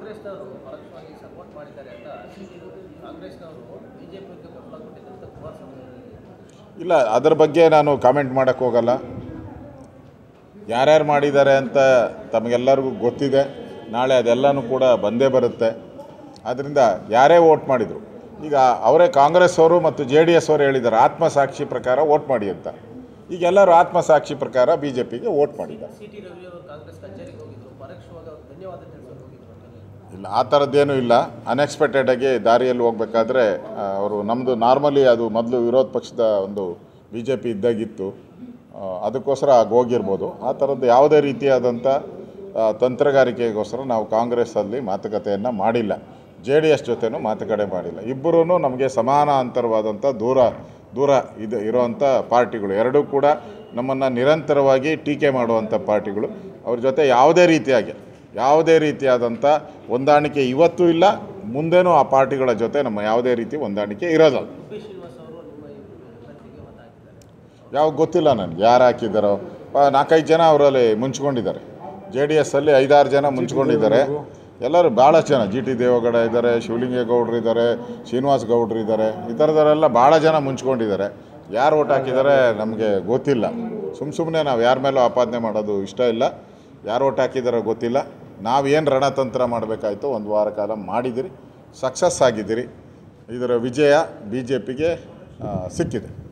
ಕಾಂಗ್ರೆಸ್ನವರು ಪರೋಕ್ಷವಾಗಿ ಸಪೋರ್ಟ್ ಮಾಡಿದ್ದಾರೆ ಅಂತ ಕಾಂಗ್ರೆಸ್ನವರು ಬಿಜೆಪಿಗೆ ಬೆಂಬಲ ಕೊಟ್ಟಿದ್ದಂತ ಕುಮಾರಸ್ವಾಮಿ ಅವರು ಇಲ್ಲ ಅದ್ರ ಬಗ್ಗೆ ನಾನು ಕಾಮೆಂಟ್ ಮಾಡೋಕ್ಕೆ ಹೋಗಲ್ಲ ಯಾರ್ಯಾರು ಮಾಡಿದ್ದಾರೆ ಅಂತ ತಮಗೆಲ್ಲರಿಗೂ ಗೊತ್ತಿದೆ ನಾಳೆ ಅದೆಲ್ಲನೂ ಕೂಡ ಬಂದೇ ಬರುತ್ತೆ ಆದ್ದರಿಂದ ಯಾರೇ ವೋಟ್ ಮಾಡಿದರು ಈಗ ಅವರೇ ಕಾಂಗ್ರೆಸ್ ಅವರು ಮತ್ತು ಜೆ ಡಿ ಎಸ್ ಅವರು ಹೇಳಿದ್ದಾರೆ ಆತ್ಮಸಾಕ್ಷಿ ಪ್ರಕಾರ ವೋಟ್ ಮಾಡಿ ಅಂತ ಈಗ ಎಲ್ಲರೂ ಆತ್ಮಸಾಕ್ಷಿ ಪ್ರಕಾರ ಬಿ ಜೆ ಪಿಗೆ ವೋಟ್ ಮಾಡಿದ್ದಾರೆ ಸಿ ಟಿ ರವಿ ಅವರು ಕಾಂಗ್ರೆಸ್ ಕಚೇರಿಗೆ ಹೋಗಿದ್ರು ಪರೋಕ್ಷವಾಗಿ ಅವ್ರು ಧನ್ಯವಾದ ತಿಳಿಸೋಕೆ ಹೋಗಿದ್ರು ಅಂತ ಇಲ್ಲ ಆ ಥರದ್ದೇನೂ ಇಲ್ಲ ಅನ್ಎಕ್ಸ್ಪೆಕ್ಟೆಡಾಗಿ ದಾರಿಯಲ್ಲಿ ಹೋಗ್ಬೇಕಾದ್ರೆ ಆ, ಅವರು ನಮ್ಮದು ನಾರ್ಮಲಿ ಅದು ಮೊದಲು ವಿರೋಧ ಪಕ್ಷದ ಒಂದು ಬಿ ಜೆ ಪಿ ಇದ್ದಾಗಿತ್ತು ಆ, ಅದಕ್ಕೋಸ್ಕರ ಆಗ ಹೋಗಿರ್ಬೋದು ಆ ಥರದ್ದು ಯಾವುದೇ ರೀತಿಯಾದಂಥ ಆ, ತಂತ್ರಗಾರಿಕೆಗೋಸ್ಕರ ನಾವು ಕಾಂಗ್ರೆಸ್ಸಲ್ಲಿ ಮಾತುಕತೆಯನ್ನು ಮಾಡಿಲ್ಲ ಜೆ ಡಿ ಎಸ್ ಜೊತೆನೂ ಮಾತುಕತೆ ಮಾಡಿಲ್ಲ ಇಬ್ಬರೂ ನಮಗೆ ಸಮಾನ ಅಂತರವಾದಂಥ ದೂರ ದೂರ ಇದು ಇರೋವಂಥ ಪಾರ್ಟಿಗಳು ಎರಡೂ ಕೂಡ ನಮ್ಮನ್ನು ನಿರಂತರವಾಗಿ ಟೀಕೆ ಮಾಡುವಂಥ ಪಾರ್ಟಿಗಳು ಅವ್ರ ಜೊತೆ ಯಾವುದೇ ರೀತಿಯಾಗಿ ಯಾವುದೇ ರೀತಿಯಾದಂಥ ಹೊಂದಾಣಿಕೆ ಇವತ್ತೂ ಇಲ್ಲ ಮುಂದೇನೂ ಆ ಪಾರ್ಟಿಗಳ ಜೊತೆ ನಮ್ಮ ಯಾವುದೇ ರೀತಿ ಹೊಂದಾಣಿಕೆ ಇರೋದಲ್ಲ ಪಿ ಶ್ರೀನಿವಾಸ್ ಅವರು ನಿಮ್ಮ ಈ ಅಭ್ಯರ್ಥಿಗೆ ಮತ ಹಾಕಿದ್ದಾರೆ ಯಾವ ಗೊತ್ತಿಲ್ಲ ನನಗೆ ಯಾರು ಹಾಕಿದ್ದಾರೋ ಆ, ನಾಲ್ಕೈದು ಜನ ಅವರಲ್ಲಿ ಮುಂಚ್ಕೊಂಡಿದ್ದಾರೆ ಜೆ ಡಿ ಎಸ್ಸಲ್ಲಿ ಐದಾರು ಜನ ಮುಂಚ್ಕೊಂಡಿದ್ದಾರೆ ಎಲ್ಲರೂ ಭಾಳಷ್ಟು ಜನ ಜಿ ಟಿ ದೇವೇಗೌಡ ಇದ್ದಾರೆ ಶಿವಲಿಂಗೇಗೌಡರು ಇದ್ದಾರೆ ಶ್ರೀನಿವಾಸ್ ಗೌಡ್ರು ಇದ್ದಾರೆ ಈ ಥರದವರೆಲ್ಲ ಭಾಳ ಜನ ಮುಂಚ್ಕೊಂಡಿದ್ದಾರೆ ಯಾರು ಓಟ್ ಹಾಕಿದ್ದಾರೆ ನಮಗೆ ಗೊತ್ತಿಲ್ಲ ಸುಮ್ಮ ಸುಮ್ಮನೆ ನಾವು ಯಾರ ಮೇಲೂ ಆಪಾದನೆ ಮಾಡೋದು ಇಷ್ಟ ಇಲ್ಲ ಯಾರು ಓಟ್ ಹಾಕಿದ್ದಾರೋ ಗೊತ್ತಿಲ್ಲ ನಾವೇನು ರಣತಂತ್ರ ಮಾಡಬೇಕಾಯ್ತು ಒಂದು ವಾರ ಕಾಲ ಮಾಡಿದಿರಿ ಸಕ್ಸಸ್ ಆಗಿದ್ದೀರಿ ಇದರ ವಿಜಯ ಬಿ ಜೆ ಪಿಗೆ ಸಿಕ್ಕಿದೆ